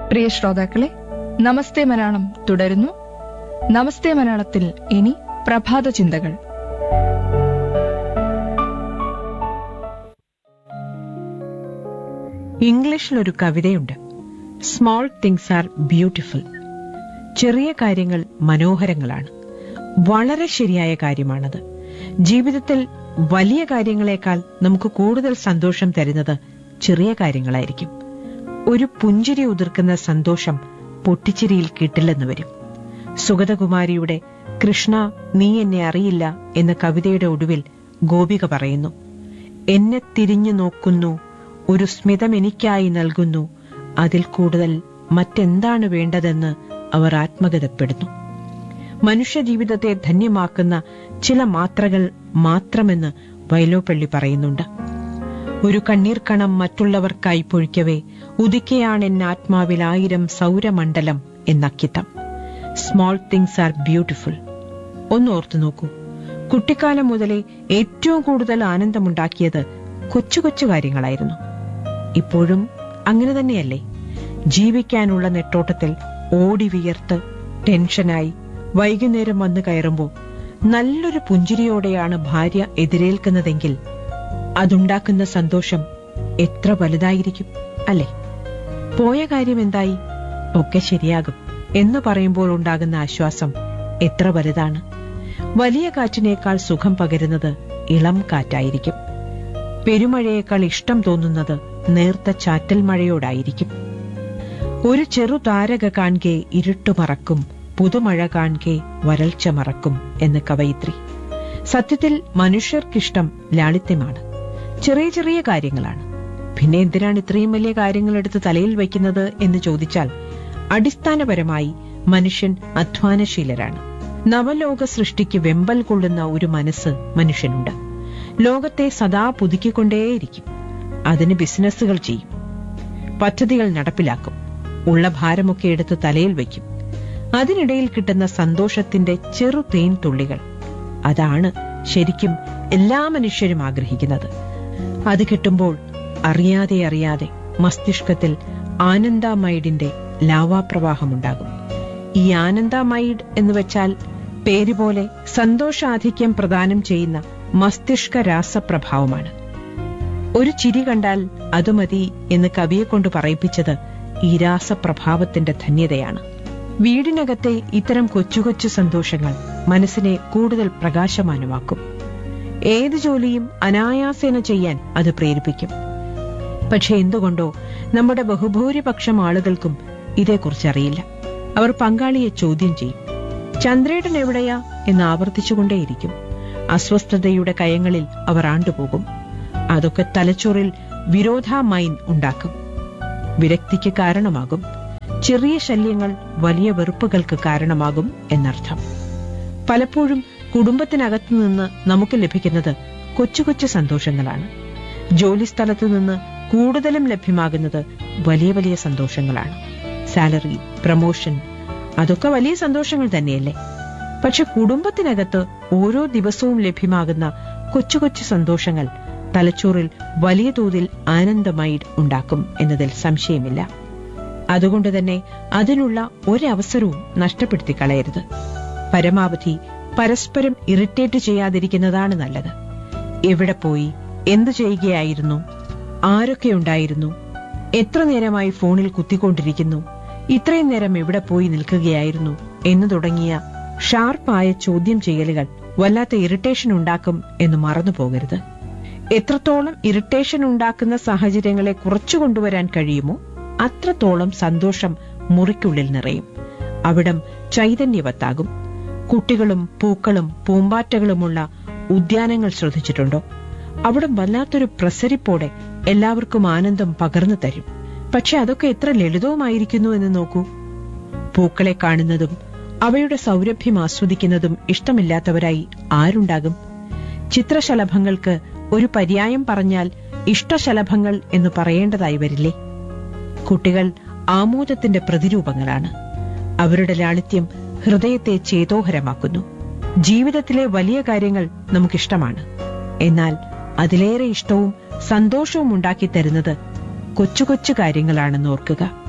പ്രിയ ശ്രോതാക്കളെ നമസ്തേ മലയാളം തുടരുന്നു നമസ്തേ മലയാളത്തിൽ ഇനി പ്രഭാത ചിന്തകൾ ഇംഗ്ലീഷിൽ ഒരു കവിതയുണ്ട് സ്മോൾ തിങ്സ് ആർ ബ്യൂട്ടിഫുൾ ചെറിയ കാര്യങ്ങൾ മനോഹരങ്ങളാണ് വളരെ ശരിയായ കാര്യമാണത് ജീവിതത്തിൽ വലിയ കാര്യങ്ങളെക്കാൾ നമുക്ക് കൂടുതൽ സന്തോഷം തരുന്നത് ചെറിയ കാര്യങ്ങളായിരിക്കും ഒരു പുഞ്ചിരി ഉതിർക്കുന്ന സന്തോഷം പൊട്ടിച്ചിരിയിൽ കിട്ടില്ലെന്ന് വരും സുഗതകുമാരിയുടെ കൃഷ്ണ നീ എന്നെ അറിയില്ല എന്ന കവിതയുടെ ഒടുവിൽ ഗോപിക പറയുന്നു എന്നെ തിരിഞ്ഞു നോക്കുന്നു ഒരു സ്മിതം എനിക്കായി നൽകുന്നു അതിൽ കൂടുതൽ മറ്റെന്താണ് വേണ്ടതെന്ന് അവർ ആത്മഗതപ്പെടുന്നു മനുഷ്യജീവിതത്തെ ധന്യമാക്കുന്ന ചില മാത്രകൾ മാത്രമെന്ന് വയലോപ്പള്ളി പറയുന്നുണ്ട് ഒരു കണ്ണീർക്കണം മറ്റുള്ളവർക്കായി പൊഴിക്കവേ ഉദിക്കയാണ് എൻ ആത്മാവിൽ ആയിരം സൗരമണ്ഡലം എന്നക്കിത്തം സ്മോൾ തിങ്സ് ആർ ബ്യൂട്ടിഫുൾ ഒന്ന് ഓർത്തു നോക്കൂ കുട്ടിക്കാലം മുതലേ ഏറ്റവും കൂടുതൽ ആനന്ദമുണ്ടാക്കിയത് കൊച്ചു കൊച്ചു കാര്യങ്ങളായിരുന്നു ഇപ്പോഴും അങ്ങനെ തന്നെയല്ലേ ജീവിക്കാനുള്ള നെട്ടോട്ടത്തിൽ ഓടി വിയർത്ത് ടെൻഷനായി വൈകുന്നേരം വന്നു കയറുമ്പോൾ നല്ലൊരു പുഞ്ചിരിയോടെയാണ് ഭാര്യ എതിരേൽക്കുന്നതെങ്കിൽ അതുണ്ടാക്കുന്ന സന്തോഷം എത്ര വലുതായിരിക്കും അല്ലേ പോയ കാര്യം എന്തായി ഒക്കെ ശരിയാകും എന്ന് പറയുമ്പോൾ ഉണ്ടാകുന്ന ആശ്വാസം എത്ര വലുതാണ് വലിയ കാറ്റിനേക്കാൾ സുഖം പകരുന്നത് ഇളം കാറ്റായിരിക്കും പെരുമഴയേക്കാൾ ഇഷ്ടം തോന്നുന്നത് നേർത്ത ചാറ്റൽ മഴയോടായിരിക്കും ഒരു ചെറു താരക കാൺകെ ഇരുട്ടു മറക്കും പുതുമഴ കാൺകെ വരൾച്ച മറക്കും എന്ന് കവയിത്രി സത്യത്തിൽ മനുഷ്യർക്കിഷ്ടം ലാളിത്യമാണ് ചെറിയ ചെറിയ കാര്യങ്ങളാണ് പിന്നെ എന്തിനാണ് ഇത്രയും വലിയ കാര്യങ്ങൾ എടുത്ത് തലയിൽ വയ്ക്കുന്നത് എന്ന് ചോദിച്ചാൽ അടിസ്ഥാനപരമായി മനുഷ്യൻ അധ്വാനശീലരാണ് നവലോക സൃഷ്ടിക്ക് വെമ്പൽ കൊള്ളുന്ന ഒരു മനസ്സ് മനുഷ്യനുണ്ട് ലോകത്തെ സദാ പുതുക്കിക്കൊണ്ടേയിരിക്കും അതിന് ബിസിനസ്സുകൾ ചെയ്യും പദ്ധതികൾ നടപ്പിലാക്കും ഉള്ള ഭാരമൊക്കെ എടുത്ത് തലയിൽ വയ്ക്കും അതിനിടയിൽ കിട്ടുന്ന സന്തോഷത്തിന്റെ ചെറു തേൻ തുള്ളികൾ അതാണ് ശരിക്കും എല്ലാ മനുഷ്യരും ആഗ്രഹിക്കുന്നത് അത് കിട്ടുമ്പോൾ അറിയാതെ അറിയാതെ മസ്തിഷ്കത്തിൽ ആനന്ദമൈഡിന്റെ ലാവാപ്രവാഹമുണ്ടാകും ഈ ആനന്ദമൈഡ് എന്ന് വെച്ചാൽ പേര് പോലെ സന്തോഷാധിക്യം പ്രദാനം ചെയ്യുന്ന മസ്തിഷ്ക രാസപ്രഭാവമാണ് ഒരു ചിരി കണ്ടാൽ അത് മതി എന്ന് കവിയെ കൊണ്ട് പറയിപ്പിച്ചത് ഈ രാസപ്രഭാവത്തിന്റെ ധന്യതയാണ് വീടിനകത്തെ ഇത്തരം കൊച്ചു കൊച്ചു സന്തോഷങ്ങൾ മനസ്സിനെ കൂടുതൽ പ്രകാശമാനമാക്കും ഏത് ജോലിയും അനായാസേന ചെയ്യാൻ അത് പ്രേരിപ്പിക്കും പക്ഷെ എന്തുകൊണ്ടോ നമ്മുടെ ബഹുഭൂരിപക്ഷം ആളുകൾക്കും ഇതേക്കുറിച്ച് അറിയില്ല അവർ പങ്കാളിയെ ചോദ്യം ചെയ്യും ചന്ദ്രേട്ടൻ എവിടെയാ എന്ന് ആവർത്തിച്ചുകൊണ്ടേയിരിക്കും അസ്വസ്ഥതയുടെ കയങ്ങളിൽ അവർ ആണ്ടുപോകും അതൊക്കെ തലച്ചോറിൽ വിരോധാമൈൻ ഉണ്ടാക്കും വിരക്തിക്ക് കാരണമാകും ചെറിയ ശല്യങ്ങൾ വലിയ വെറുപ്പുകൾക്ക് കാരണമാകും എന്നർത്ഥം പലപ്പോഴും കുടുംബത്തിനകത്തു നിന്ന് നമുക്ക് ലഭിക്കുന്നത് കൊച്ചു കൊച്ചു സന്തോഷങ്ങളാണ് ജോലിസ്ഥലത്ത് നിന്ന് കൂടുതലും ലഭ്യമാകുന്നത് വലിയ വലിയ സന്തോഷങ്ങളാണ് സാലറി പ്രമോഷൻ അതൊക്കെ വലിയ സന്തോഷങ്ങൾ തന്നെയല്ലേ പക്ഷെ കുടുംബത്തിനകത്ത് ഓരോ ദിവസവും ലഭ്യമാകുന്ന കൊച്ചു കൊച്ചു സന്തോഷങ്ങൾ തലച്ചോറിൽ വലിയ തോതിൽ ആനന്ദമായി ഉണ്ടാക്കും എന്നതിൽ സംശയമില്ല അതുകൊണ്ട് തന്നെ അതിനുള്ള ഒരവസരവും നഷ്ടപ്പെടുത്തി കളയരുത് പരമാവധി പരസ്പരം ഇറിറ്റേറ്റ് ചെയ്യാതിരിക്കുന്നതാണ് നല്ലത് എവിടെ പോയി എന്തു ചെയ്യുകയായിരുന്നു ആരൊക്കെ ഉണ്ടായിരുന്നു എത്ര നേരമായി ഫോണിൽ കുത്തിക്കൊണ്ടിരിക്കുന്നു ഇത്രയും നേരം എവിടെ പോയി നിൽക്കുകയായിരുന്നു എന്നു തുടങ്ങിയ ഷാർപ്പായ ചോദ്യം ചെയ്യലുകൾ വല്ലാത്ത ഇറിറ്റേഷൻ ഉണ്ടാക്കും എന്ന് മറന്നു പോകരുത് എത്രത്തോളം ഇറിറ്റേഷൻ ഉണ്ടാക്കുന്ന സാഹചര്യങ്ങളെ കുറച്ചു കൊണ്ടുവരാൻ കഴിയുമോ അത്രത്തോളം സന്തോഷം മുറിക്കുള്ളിൽ നിറയും അവിടം ചൈതന്യവത്താകും കുട്ടികളും പൂക്കളും പൂമ്പാറ്റകളുമുള്ള ഉദ്യാനങ്ങൾ ശ്രദ്ധിച്ചിട്ടുണ്ടോ അവിടം വല്ലാത്തൊരു പ്രസരിപ്പോടെ എല്ലാവർക്കും ആനന്ദം പകർന്നു തരും പക്ഷെ അതൊക്കെ എത്ര ലളിതവുമായിരിക്കുന്നു എന്ന് നോക്കൂ പൂക്കളെ കാണുന്നതും അവയുടെ സൗരഭ്യം ആസ്വദിക്കുന്നതും ഇഷ്ടമില്ലാത്തവരായി ആരുണ്ടാകും ചിത്രശലഭങ്ങൾക്ക് ഒരു പര്യായം പറഞ്ഞാൽ ഇഷ്ടശലഭങ്ങൾ എന്ന് പറയേണ്ടതായി വരില്ലേ കുട്ടികൾ ആമോദത്തിന്റെ പ്രതിരൂപങ്ങളാണ് അവരുടെ ലാളിത്യം ഹൃദയത്തെ ചേതോഹരമാക്കുന്നു ജീവിതത്തിലെ വലിയ കാര്യങ്ങൾ നമുക്കിഷ്ടമാണ് എന്നാൽ അതിലേറെ ഇഷ്ടവും സന്തോഷവും ഉണ്ടാക്കി തരുന്നത് കൊച്ചു കൊച്ചു കാര്യങ്ങളാണെന്ന് ഓർക്കുക